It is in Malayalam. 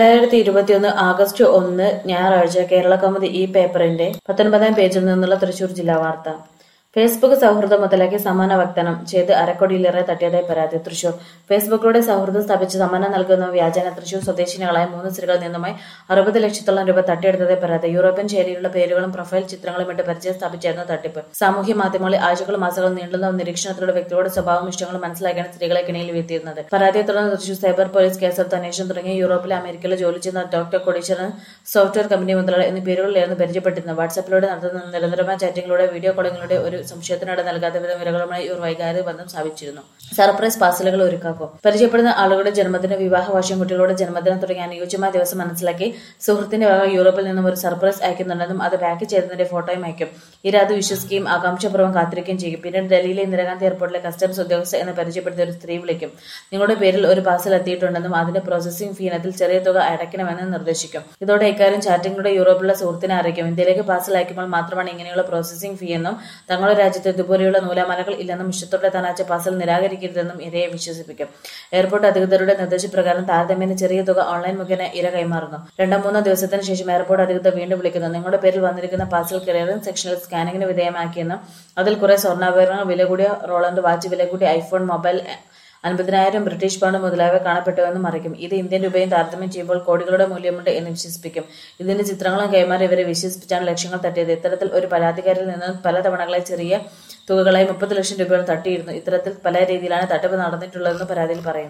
രണ്ടായിരത്തി ഇരുപത്തിയൊന്ന് ആഗസ്റ്റ് ഒന്ന് ഞായറാഴ്ച കേരള കൗമുദി ഈ പേപ്പറിന്റെ പത്തൊൻപതാം പേജിൽ നിന്നുള്ള തൃശൂർ ജില്ലാ വാർത്ത ഫേസ്ബുക്ക് സൗഹൃദം മുതലാക്കി സമ്മാന വാഗ്ദാനം ചെയ്ത് അരക്കോടിയിലേറെ തട്ടിയതായി പരാതി തൃശൂർ ഫേസ്ബുക്കിലൂടെ സൗഹൃദം സ്ഥാപിച്ച് സമ്മാനം നൽകുന്ന വ്യാജേന തൃശൂർ സ്വദേശിനികളായ മൂന്ന് സ്ത്രീകളിൽ നിന്നുമായി അറുപത് ലക്ഷത്തോളം രൂപ തട്ടിയെടുത്തതായി പരാതി യൂറോപ്യൻ ശൈലിയിലുള്ള പേരുകളും പ്രൊഫൈൽ ചിത്രങ്ങളും ഇട്ട് പരിചയം സ്ഥാപിച്ചായിരുന്നു തട്ടിപ്പ് സാമൂഹ്യ മാധ്യമങ്ങളിൽ ആഴ്ചകളും മാസങ്ങളും നീണ്ടുന്ന നിരീക്ഷണത്തിലൂടെ വ്യക്തികളുടെ സ്വഭാവവും ഇഷ്ടങ്ങളും മനസ്സിലാക്കിയാണ് സ്ത്രീകളെ കിണിയിൽ വീഴ്ത്തിയിരുന്നത് പരാതിയെ തുടർന്ന് തൃശൂർ സൈബർ പോലീസ് കേസെടുത്ത് അന്വേഷണം തുടങ്ങി യൂറോപ്പിലെ അമേരിക്കയിലെ ജോലി ചെയ്യുന്ന ഡോക്ടർ കൊടീശ്വരൻ സോഫ്റ്റ്വെയർ കമ്പനി മുതലാളി എന്നീ പേരുകളിലായിരുന്നു പരിചയപ്പെട്ടിരുന്നത് വാട്സാപ്പിലൂടെ നടത്തുന്ന നിരന്തരമായ ചാറ്റിംഗിലൂടെ വീഡിയോ കോളിങ്ങിലൂടെ ഒരു സംശയത്തിനിടെ നൽകാത്ത വിധം വിവരങ്ങളുമായി ഇവർ വൈകാരിക ബന്ധം സ്ഥാപിച്ചിരുന്നു സർപ്രൈസ് പാർസലുകൾ ഒരുക്കാക്കും പരിചയപ്പെടുന്ന ആളുകളുടെ ജന്മദിന വിവാഹ വാർഷികം കുട്ടികളുടെ ജന്മദിനം തുടങ്ങിയ അനുയോജ്യമായ ദിവസം മനസ്സിലാക്കി സുഹൃത്തിന്റെ വക യൂറോപ്പിൽ നിന്നും ഒരു സർപ്രൈസ് അയക്കുന്നുണ്ടെന്നും അത് പാക്ക് ചെയ്തതിന്റെ ഫോട്ടോയും അയക്കും ഇരാത് വിശ്വസിക്കുകയും ആകാംക്ഷപൂർവ്വം കാത്തിരിക്കുകയും ചെയ്യും പിന്നീട് ഡൽഹിയിലെ ഇന്ദിരാഗാന്ധി എയർപോർട്ടിലെ കസ്റ്റംസ് ഉദ്യോഗസ്ഥ എന്ന് പരിചയപ്പെടുത്തിയ ഒരു സ്ത്രീ വിളിക്കും നിങ്ങളുടെ പേരിൽ ഒരു പാർസൽ എത്തിയിട്ടുണ്ടെന്നും അതിന്റെ പ്രോസസിംഗ് ഫീ ഇനത്തിൽ ചെറിയ തുക അടയ്ക്കണമെന്ന് നിർദ്ദേശിക്കും ഇതോടെ ഇക്കാര്യം ചാറ്റിംഗിലൂടെ യൂറോപ്പിലുള്ള സുഹൃത്തിനെ അറിയിക്കും ഇന്ത്യയിലേക്ക് പാർസൽ അയക്കുമ്പോൾ മാത്രമാണ് ഇങ്ങനെയുള്ള പ്രോസസിംഗ് ഫീ എന്നും തങ്ങളുടെ രാജ്യത്ത് ഇതുപോലെയുള്ള നൂലാമാലകൾ ഇല്ലെന്നും ഇഷ്ടത്തോടെ താൻ അയച്ച പാർസൽ നിരാകരിക്കരുതെന്നും ഇരയെ വിശ്വസിപ്പിക്കും എയർപോർട്ട് അധികൃതരുടെ നിർദ്ദേശപ്രകാരം താരതമ്യേന ചെറിയ തുക ഓൺലൈൻ മുഖേന ഇര കൈമാറുന്നു രണ്ടോ മൂന്നോ ദിവസത്തിന് ശേഷം എയർപോർട്ട് അധികൃതർ വീണ്ടും വിളിക്കുന്നു നിങ്ങളുടെ പേരിൽ വന്നിരിക്കുന്ന പാർസൽ ക്ലിയറൻസ് സെക്ഷനിൽ സ്കാനിങ്ങിന് വിധേയമാക്കിയെന്നും അതിൽ കുറെ സ്വർണ്ണാഭരണങ്ങൾ വില കൂടിയ റോളണ്ട് വാച്ച് വില കൂടിയ ഐഫോൺ മൊബൈൽ അൻപതിനായിരം ബ്രിട്ടീഷ് പൗണ്ട് മുതലായവ കാണപ്പെട്ടുവെന്നും അറിയിക്കും ഇത് ഇന്ത്യൻ രൂപയും താരതമ്യം ചെയ്യുമ്പോൾ കോടികളുടെ മൂല്യമുണ്ട് എന്ന് വിശ്വസിപ്പിക്കും ഇതിന്റെ ചിത്രങ്ങളും കൈമാറി ഇവരെ വിശ്വസിപ്പിച്ചാണ് ലക്ഷ്യങ്ങൾ തട്ടിയത് ഇത്തരത്തിൽ ഒരു പരാതിക്കാരിൽ നിന്ന് പല തവണകളായി ചെറിയ തുകകളായി മുപ്പത് ലക്ഷം രൂപയോളം തട്ടിയിരുന്നു ഇത്തരത്തിൽ പല രീതിയിലാണ് തട്ടിപ്പ് നടന്നിട്ടുള്ളതെന്ന് പരാതിയിൽ പറയുന്നു